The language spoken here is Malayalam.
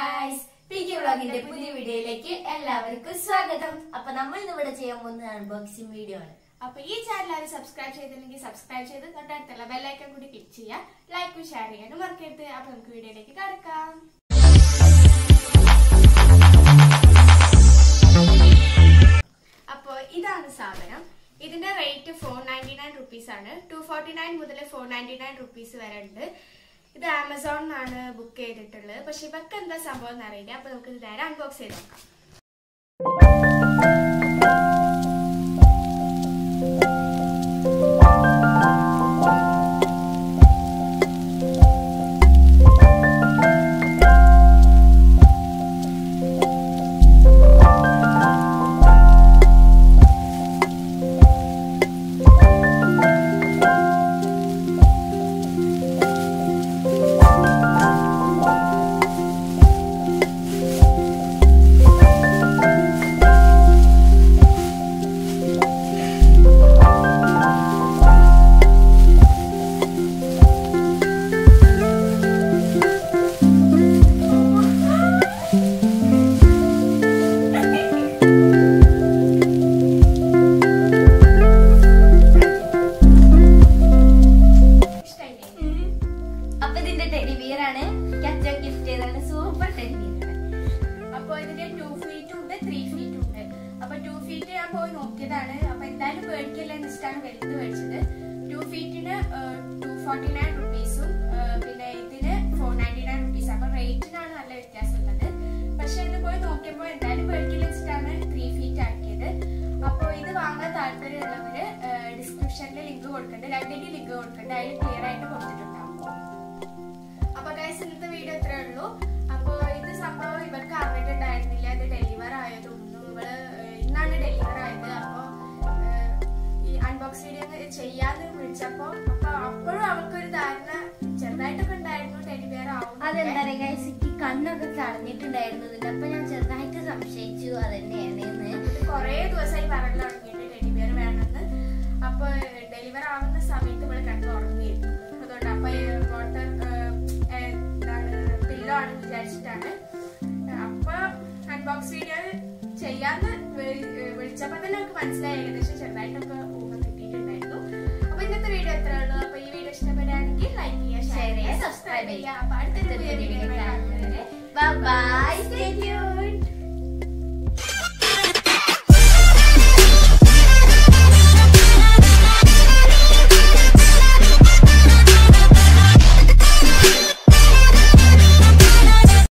ഗായ്സ് പി കെ വ്ളോഗിന്റെ പുതിയ വീഡിയോയിലേക്ക് എല്ലാവർക്കും സ്വാഗതം അപ്പൊ നമ്മൾ ഇന്ന് ഇവിടെ ചെയ്യാൻ പോകുന്ന അൺബോക്സിംഗ് വീഡിയോ ആണ് അപ്പൊ ഈ ചാനൽ ആരും സബ്സ്ക്രൈബ് ചെയ്തില്ലെങ്കിൽ സബ്സ്ക്രൈബ് ചെയ്ത് തൊട്ടടുത്തുള്ള ബെല്ലൈക്കൺ കൂടി ക്ലിക്ക് ചെയ്യാം ലൈക്കും ഷെയർ ചെയ്യാനും മറക്കരുത് അപ്പൊ നമുക്ക് വീഡിയോയിലേക്ക് കടക്കാം അപ്പോൾ ഇതാണ് സാധനം ഇതിന്റെ rate four ninety nine rupees ആണ് ടു ഫോർട്ടി നയൻ മുതൽ ഫോർ നയൻറ്റി നയൻ റുപ്പീസ് വരെ ഉണ്ട് ഇത് ആമസോണിനാണ് ബുക്ക് ചെയ്തിട്ടുള്ളത് പക്ഷെ ഇവർക്ക് എന്താ സംഭവം എന്നറിയില്ല അപ്പൊ നമുക്ക് ഇത് നേരെ അൺബോക്സ് ചെയ്ത് നോക്കാം ഇഷ്ടമായില്ലേ അപ്പൊ ഇതിന്റെ ടെഡി ബിയർ ആണ് കച്ച ഗിഫ്റ്റ് ചെയ്താണ് സൂപ്പർ ടെഡി ബിയർ ആണ് അപ്പൊ ഇതിന്റെ ടു ഫീറ്റും ഉണ്ട് ത്രീ ഫീറ്റും ഉണ്ട് അപ്പൊ ടു ഫീറ്റ് ഞാൻ പോയി നോക്കിയതാണ് അപ്പൊ എന്തായാലും മേടിക്കില്ല എന്ന് വെച്ചിട്ടാണ് വലുത് മേടിച്ചത് ടു ഫീറ്റിന് ടു ഫോർട്ടി നയൻ റുപ്പീസും പിന്നെ ഇതിന് ഫോർ നയൻറ്റി നയൻ റുപ്പീസ് അപ്പൊ റേറ്റിനാണ് നല്ല വ്യത്യാസം ഉള്ളത് പക്ഷെ ഇത് പോയി നോക്കിയപ്പോൾ എന്തായാലും മേടിക്കില്ല വെച്ചിട്ടാണ് ത്രീ ഫീറ്റ് ആക്കിയത് അപ്പോൾ ഇത് വാങ്ങാൻ താല്പര്യമുള്ളവര് ഡിസ്ക്രിപ്ഷനിൽ ലിങ്ക് കൊടുക്കുന്നുണ്ട് രണ്ടിന്റെ ലിങ്ക് കൊടുക്കുന്നുണ്ട് അതിൽ ക്ലിയർ ആയിട്ട് കൊടുത്തിട്ടുണ്ടാവും അപ്പൊ ഗൈസ് ഇന്നത്തെ വീഡിയോ ഇത്രേ ഉള്ളൂ അപ്പൊ ഇത് സംഭവം ഇവർക്ക് അറിഞ്ഞിട്ടുണ്ടായിരുന്നില്ല ഇത് ഡെലിവർ ആയതൊന്നും ഇവള് ഏഹ്, ഇന്നാണ് ഡെലിവർ ആയത് അപ്പൊ ഏഹ്, ഈ അൺബോക്സ് വീഡിയോ ചെയ്യാന്ന് വിളിച്ചപ്പോ അപ്പൊ അപ്പോഴും അവൾക്കൊരു ധാരണ ചെറുതായിട്ടൊക്കെ ഉണ്ടായിരുന്നു ഡെലിവർ ആവും അതെന്താ പറയാ ഗൈസ് എനിക്ക് കണ്ണൊക്കെ തടഞ്ഞിട്ടുണ്ടായിരുന്നു ഇതിന്റെ അപ്പൊ ഞാൻ ചെറുതായിട്ട് സംശയിച്ചു അതന്നെയാണ് എന്ന് കൊറേ ദിവസമായി പറഞ്ഞു തുടങ്ങിയിട്ട് ഡെലിവർ വേണമെന്ന് അപ്പൊ ഡെലിവർ ആവുന്ന സമയത്ത് ഇവിടെ കിടന്ന് ഉറങ്ങിയിരുന്നു അതുകൊണ്ട് അപ്പൊ വാട്ടർ എന്താണ് പില്ലോ ആണ് വിചാരിച്ചിട്ടാണ് അപ്പൊ അൺബോക്സ് വീഡിയോ ചെയ്യാന്ന് വി- വിളിച്ചപ്പോ തന്നെ നമുക്ക് മനസ്സിലായി ഏകദേശം ചെറുതായിട്ടൊക്കെ ഊഹം കിട്ടിയിട്ടുണ്ടായിരുന്നു അപ്പൊ ഇന്നത്തെ വീഡിയോ എത്ര ഉള്ളൂ അപ്പൊ ഈ വീഡിയോ ഇഷ്ടപ്പെടുകയാണെങ്കിൽ ലൈക്ക് ചെയ്യുക ഷെയർ ചെയ്യുക സബ്സ്ക്രൈബ് ചെയ്യുക അപ്പൊ അടുത്തൊരു പുതിയ വീഡിയോ കാണുന്നവരെ ബൈ ബൈ സ്റ്റേ ട്യൂൺ